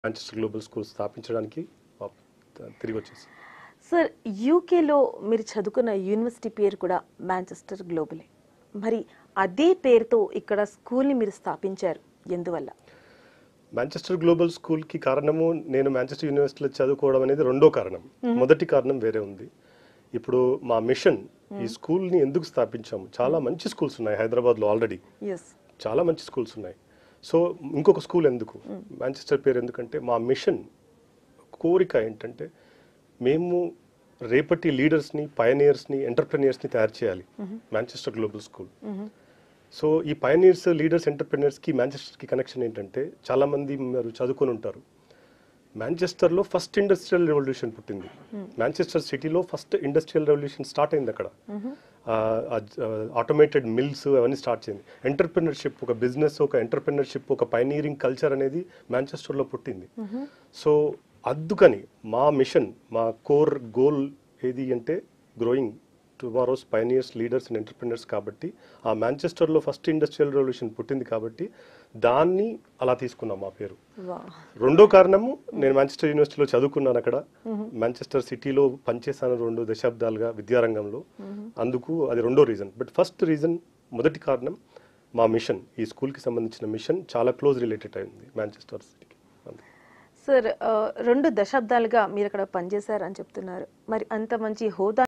Manchester global school స్థాపించడానికి వా- తిరిగి వచ్చేసి సార్ యూకేలో మీరు చదువుకున్న యూనివర్సిటీ పేరు కూడా మాంచెస్టర్ గ్లోబలే మరి అదే పేరుతో ఇక్కడ స్కూల్ని మీరు స్థాపించారు ఎందువల్ల మాంచెస్టర్ గ్లోబల్ స్కూల్కి కారణము నేను మాంచెస్టర్ యూనివర్సిటీలో చదువుకోవడం అనేది రెండో కారణం మొదటి కారణం వేరే ఉంది ఇప్పుడు మా మిషన్ ఈ స్కూల్ని ఎందుకు స్థాపించాము చాలా మంచి స్కూల్స్ ఉన్నాయి హైదరాబాద్లో ఆల్రెడీ ఎస్ చాలా మంచి స్కూల్స్ ఉన్నాయి సో ఇంకొక స్కూల్ ఎందుకు మాంచెస్టర్ పేరు ఎందుకంటే మా మిషన్ కోరిక ఏంటంటే మేము రేపటి లీడర్స్ని పయనియర్స్ని ఎంటర్ప్రెనియర్స్ని తయారు చేయాలి మాంచెస్టర్ గ్లోబల్ స్కూల్ సో ఈ పయనీర్స్ లీడర్స్ ఎంటర్ప్రెనర్స్కి మాంచెస్టర్కి కనెక్షన్ ఏంటంటే చాలామంది మీరు చదువుకొని ఉంటారు మాంచెస్టర్లో ఫస్ట్ ఇండస్ట్రియల్ రెవల్యూషన్ పుట్టింది మాంచెస్టర్ సిటీలో ఫస్ట్ ఇండస్ట్రియల్ రెవల్యూషన్ స్టార్ట్ అయింది అక్కడ ఆటోమేటెడ్ మిల్స్ అవన్నీ స్టార్ట్ చేయింది ఎంటర్ప్రినర్షిప్ ఒక బిజినెస్ ఒక ఎంటర్ప్రినర్షిప్ ఒక పైనీరింగ్ కల్చర్ అనేది మాంచెస్టర్లో పుట్టింది సో అందుకని మా మిషన్ మా కోర్ గోల్ ఏది అంటే growing tomorrow's pioneers leaders and entrepreneurs కాబట్టి ఆ మాంచెస్టర్లో ఫస్ట్ ఇండస్ట్రియల్ రెవల్యూషన్ పుట్టింది కాబట్టి దాన్ని అలా తీసుకున్నాం మా పేరు వా రెండో కారణము నేను మాంచెస్టర్ యూనివర్సిటీలో చదువుకున్నాను అక్కడ మాంచెస్టర్ సిటీలో పనిచేశాను రెండు దశాబ్దాలుగా విద్యారంగంలో అందుకు అది రెండో రీజన్ బట్ ఫస్ట్ రీజన్ మొదటి కారణం మా మిషన్ ఈ స్కూల్కి సంబంధించిన మిషన్ చాలా క్లోజ్ రిలేటెడ్ అయింది మాంచెస్టర్ సిటీకి అంతే. సార్ ఆ, రెండు దశాబ్దాలుగా మీరు అక్కడ పనిచేశారని చెప్తున్నారు మరి అంత మంచి హోదా